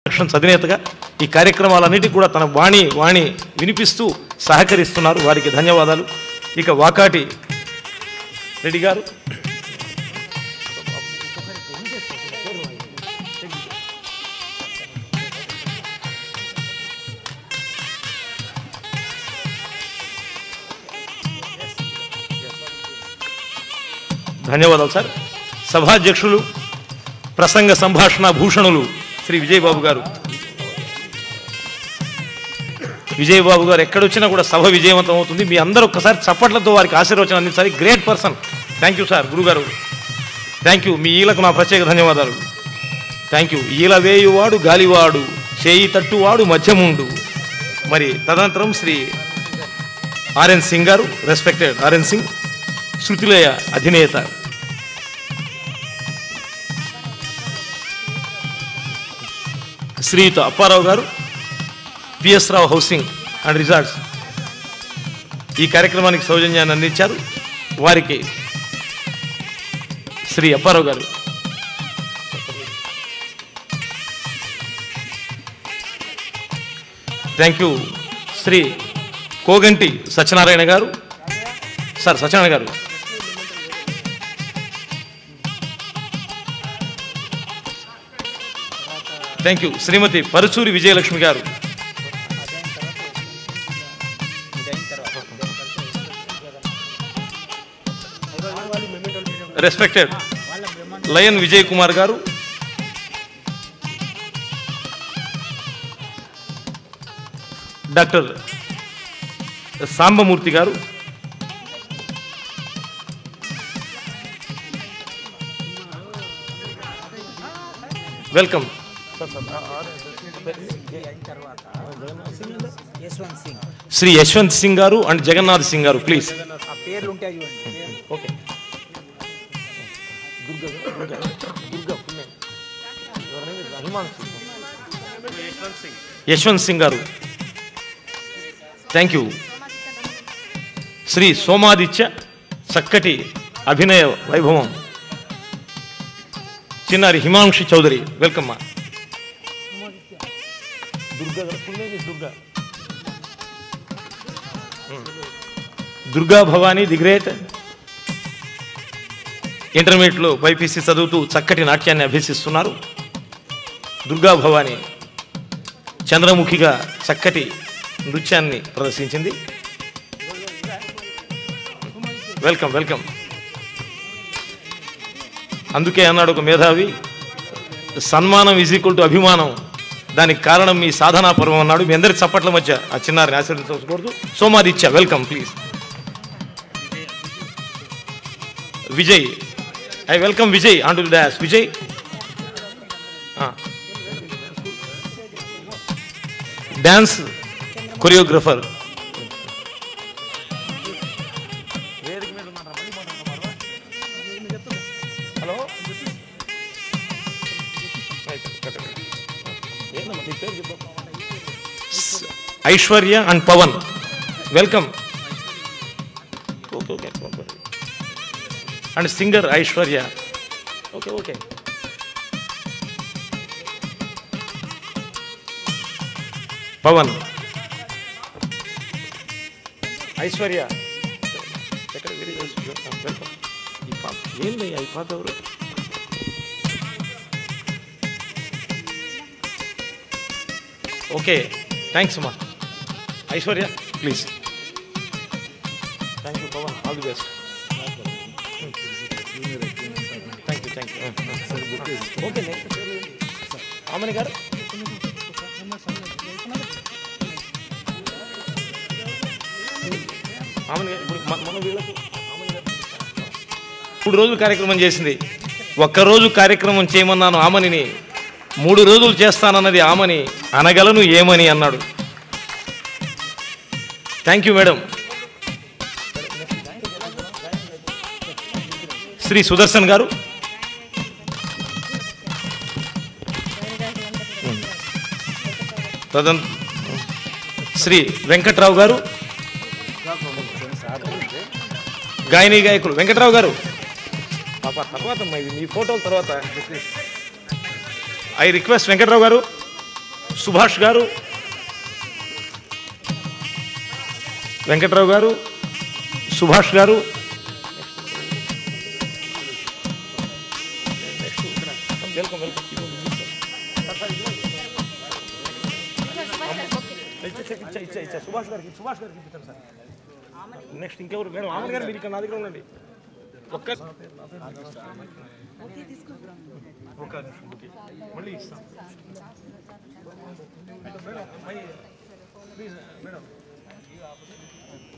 Actions అధినేతగా ఈ కార్యక్రమాలన్నిటికీ కూడా తన వాణి వాణి వినిపిస్తూ సహకరిస్తున్నారు వారికి ధన్యవాదాలు ఇక వాకాటి రెడ్డి గారు ధన్యవాదాలు సార్ సభాధ్యక్షులు ప్రసంగ సంభాషణ భూషణులు శ్రీ విజయబాబు గారు విజయబాబు గారు ఎక్కడొచ్చినా కూడా సభ విజయవంతం అవుతుంది మీ అందరూ ఒక్కసారి చప్పట్లతో వారికి ఆశీర్వచనం అందించాలి great person thank you sir గురుగారు థ్యాంక్ యూ మీ ఈలకు నా ప్రత్యేక ధన్యవాదాలు థ్యాంక్ యూ ఈల వేయువాడు గాలివాడు చేయి తట్టువాడు మధ్యముండు మరి తదనంతరం శ్రీ ఆర్ఎన్ సింగ్ గారు రెస్పెక్టెడ్ ఆర్ఎన్ సింగ్ శృతిలయ అధినేత శ్రీయుత Apparao garu PS Rao housing and resorts ఈ కార్యక్రమానికి సౌజన్యాన్ని అందించారు వారికి Shri Apparao garu thank you Shri Koganti Satyanarayana garu sir Satyanarayana garu thank you Shrimati Paruchuri Vijayalakshmi garu respected lion Vijay Kumar garu doctor Sambamurthy garu welcome Yashwant Singh Shri Yashwant Singh garu and Jagannadh Singh గారు ప్లీజ్ ఆ పేర్లు ఉంటాయి చూడండి ఓకే యశ్వంత్ సింగ్ గారు థ్యాంక్ యూ శ్రీ సోమాదిత్య చక్కటి అభినయ వైభవం చిన్నారి హిమాంశి చౌదరి వెల్కమ్ మా దుర్గా గారు, full name is Durga Durga Bhavani the great ఇంటర్మీడియట్లో బైపీసీ చదువుతూ చక్కటి నాట్యాన్ని అభ్యసిస్తున్నారు దుర్గా భవానీ చంద్రముఖిగా చక్కటి నృత్యాన్ని ప్రదర్శించింది వెల్కమ్ వెల్కమ్ అందుకే అన్నాడు ఒక మేధావి సన్మానం ఈజ్ ఈక్వల్ టు అభిమానం దానికి కారణం మీ సాధనా పర్వం అన్నాడు మీ అందరి చప్పట్ల మధ్య ఆ చిన్నారిని ఆశీర్వదించకూడదు Somaditya welcome please Vijay I welcome Vijay on to dash Vijay dance choreographer hello Aishwarya and Pavan welcome okay okay and singer Aishwarya okay okay Pavan Aishwarya ఎక్కడ వెరీ వెల్కమ్ ఈ పాప ఏంది ఈ పాప ఎవరు ఓకే థ్యాంక్స్ అమ్మా Aishwarya please thank you Pavan all the best thank you thank you okay ఆమెని గారు ఆమెని గారు, ఇప్పుడు మన- మన వీళ్ళకు ఆమెని గారు. మూడు రోజులు కార్యక్రమం చేసింది ఒక్కరోజు కార్యక్రమం చేయమన్నాను ఆమనిని మూడు రోజులు చేస్తానన్నది ఆమని అనగలను ఏమని అన్నాడు thank you madam Shri Sudarshan garu తదన్ శ్రీ వెంకట్రావు గారు గాయని గాయకులు వెంకట్రావు గారు పాప తర్వాత అమ్మా, ఇది మీ ఫోటోల తర్వాత ఐ రిక్వెస్ట్ వెంకట్రావు గారు సుభాష్ గారు వెంకట్రావు గారు సుభాష్ గారు వెల్కమ్ వెల్కమ్ ఇచ్చా ఇచ్చా ఇచ్చా సుభాష్ గారికి సుభాష్ గారికి ఇప్పించాను సార్ నెక్స్ట్ ఇంకెవరు మేడం ఆమె గారు మీరు ఇక్కడ నా దగ్గర ఉండండి ఒక్క ఒక్క నిమిషం ఓకే మళ్ళీ ఇస్తాం మేడం మై ప్లీజ్ మేడం